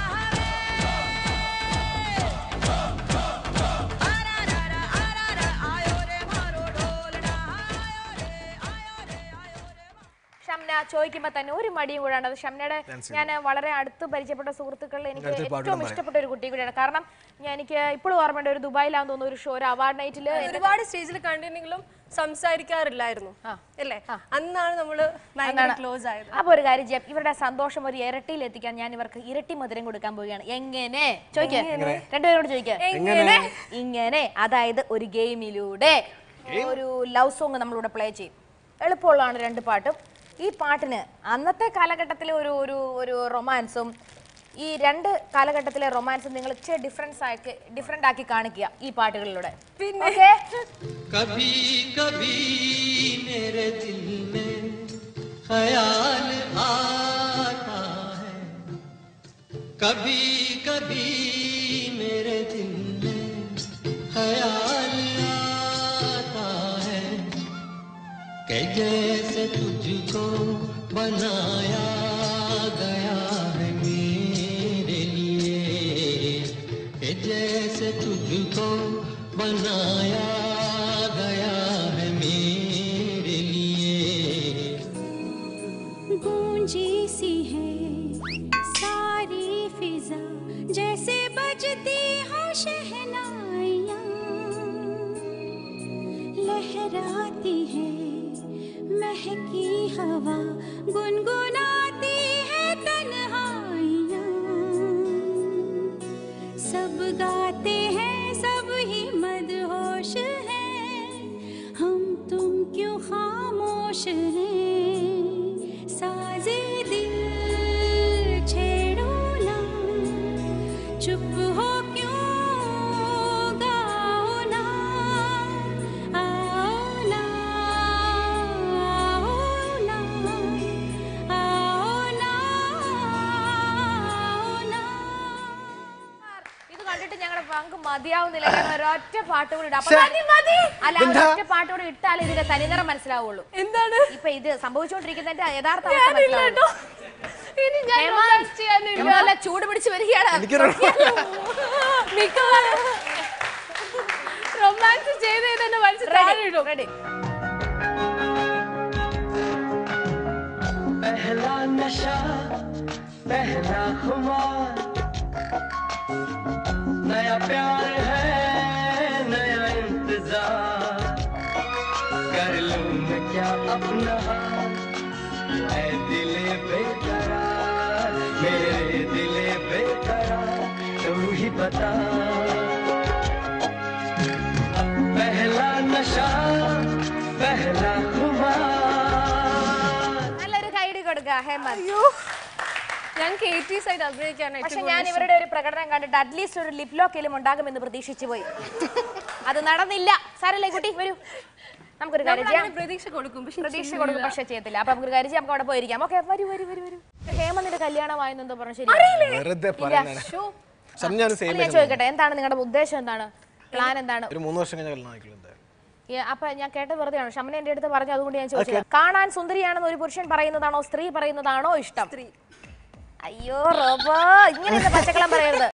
हवे अररर अररर आयो रे मारो ढोलना आयो रे आयो रे आयो रे ഷംന ചോദിക്കുമ്പോ തന്നെ ഒരു മടിയും കൂടാണ് അത് ഷംനയുടെ ഞാൻ വളരെ അടുത്ത് പരിചയപ്പെട്ട സുഹൃത്തുക്കളിൽ എനിക്ക് അടുത്തൊരു പാട്ട് ഏറ്റവും ഇഷ്ടപ്പെട്ട ഒരു കുട്ടി കൂടിയാണ് കാരണം ഞാൻ എനിക്ക് ഇപ്പോഴും ഓർമ്മയുണ്ട് ഒരു ദുബായിലാന്ന് തോന്നുന്നു ഒരു ഷോ ഒരു അവാർഡ് നൈറ്റില് ഒരുപാട് സ്റ്റേജിൽ കണ്ടിരുന്നെങ്കിലും സംസാരിക്കാറില്ലായിരുന്നു അല്ലേ അന്നാണ് നമ്മള് ഭയങ്കര ക്ലോസ് ആയത് അപ്പൊ ഒരു കാര്യം ചെയ്യാം ഇവരുടെ സന്തോഷം ഒരു ഇരട്ടിയിൽ എത്തിക്കാൻ ഞാൻ ഇവർക്ക് ഇരട്ടി മധുരം കൊടുക്കാൻ പോവുകയാണ് എങ്ങനെ ചോദിക്കാം രണ്ടുപേരോട് ചോദിക്കാം എങ്ങനെ ഇങ്ങനെ അതായത് ഒരു ഗെയിമിലൂടെ ഒരു ലവ് സോങ് നമ്മളിവിടെ പ്ലേ ചെയ്യും എളുപ്പമുള്ളതാണ് രണ്ട് പാട്ടും ഈ പാട്ടിന് അന്നത്തെ കാലഘട്ടത്തിലെ ഒരു ഒരു ഒരു റൊമാൻസും ഈ രണ്ട് കാലഘട്ടത്തിലെ റൊമാൻസും നിങ്ങൾ ഇച്ചിരി ഡിഫറൻസ് ആക്കി ഡിഫറെന്റ് ആക്കി കാണിക്കുക ഈ പാട്ടുകളിലൂടെ ഓക്കെ कभी कभी मेरे दिल में ख्याल आता है कभी कभी मेरे दिल में ख्याल आता है कि जैसे तुझको बनाया गया है मेरे लिए कि जैसे तुझको बनाया गया है मेरे लिए गूंजी सी है सारी फिजा जैसे बजती हो शहनाइयाँ लहराती है महकी हवा गुनगुनाती है तन्हाइयाँ सब गाते हैं सब ही मदहोश खामोश हैं साजे दिल छेड़ो ना चुप हो क्यों गाओ ना आओ ना आओ ना आओ ना आओ ना ഇത് കണ്ടിട്ട് ഞങ്ങളുടെ പങ്ക് മതിയാവുന്നില്ല ഞങ്ങൾ ഒരൊറ്റ പാട്ട് കൂടി ഇടാം. അപ്പൊ ശ്ശെ. മതി, മതി. അല്ല ആ എന്താ? ഒറ്റ പാട്ട് കൂടി ഇട്ടാൽ ഇതിന്റെ തനിനിറം മനസ്സിലാവുള്ളൂ എന്താണ് ഇപ്പൊ ഇത് സംഭവിച്ചുകൊണ്ടിരിക്കുന്നതിന്റെ യഥാർത്ഥ അവസ്ഥ ഞാനില്ല മനസ്സിലാവുള്ളൂ. കേട്ടോ ഇനി ഞാൻ ഹേമ, romance ചെയ്യാനില്ല. ഹേമ നല്ല ചൂട് പിടിച്ച് വരികയാണ് എനിക്കൊരു മിക്കവാറും റൊമാൻസ് ചെയ്ത് ചെയ്ത് എന്നെ വലിച്ച് താഴെ ഇടും റെഡി पहला नशा पहला खुमार नया प्यार है नया इंतजार कर लूं मैं क्या अपना हाल ऐ दिले बेकरार मेरे दिले बेकरार तू ही बता पहला नशा पहला खुमार നല്ലൊരു കൈഡി കൊടുക്ക ഹേമന്ത് ഞാൻ കെ ടി സൈഡ് അഭിനയിക്കാനായിട്ട് പക്ഷെ ഞാൻ ഇവരുടെ ഒരു പ്രകടനം കണ്ടിട്ട് അറ്റ്ലീസ്റ്റ് ഒരു ലിപ് ലോക്കെങ്കിലും ഉണ്ടാകുമെന്ന് പ്രതീക്ഷിച്ചു പോയി അത് നടന്നില്ല സാരല്ലേ കുട്ടി വരൂ നമുക്കൊരു കാര്യം ചെയ്യാം പ്രതീക്ഷ കൊടുക്കും പക്ഷെ പ്രതീക്ഷ കൊടുക്കും പക്ഷെ ചെയ്യത്തില്ല അപ്പൊ നമുക്കൊരു കാര്യം ചെയ്യാം നമുക്ക് അവിടെ പോയിരിക്കാം ഓക്കെ വരൂ വരൂ വരൂ വരൂ ഹേമന്തിന്റെ കല്യാണമായെന്നെന്തോ പറഞ്ഞു ശരി വെറുതെ പറയുന്നതാണ് സംജാനും സെയിം ഞാൻ ചോദിക്കട്ടെ എന്താണ് നിങ്ങളുടെ ഉദ്ദേശം എന്താണ് പ്ലാൻ എന്താണ് ഒരു മൂന്ന് വർഷം കഴിഞ്ഞ കല്യാണം ആയിക്കോളും എന്തായാലും ഈ അപ്പൊ ഞാൻ കേട്ട വെറുതെയാണ് ഷമന എന്റെ അടുത്ത് പറഞ്ഞു അതുകൊണ്ട് ഞാൻ ചോദിച്ചത് കാണാൻ സുന്ദരിയാണെന്ന് ഒരു പുരുഷൻ പറയുന്നതാണോ സ്ത്രീ പറയുന്നതാണോ ഇഷ്ടം അയ്യോ റോബോ ഇങ്ങനെ പച്ചക്കളം പറയരുത്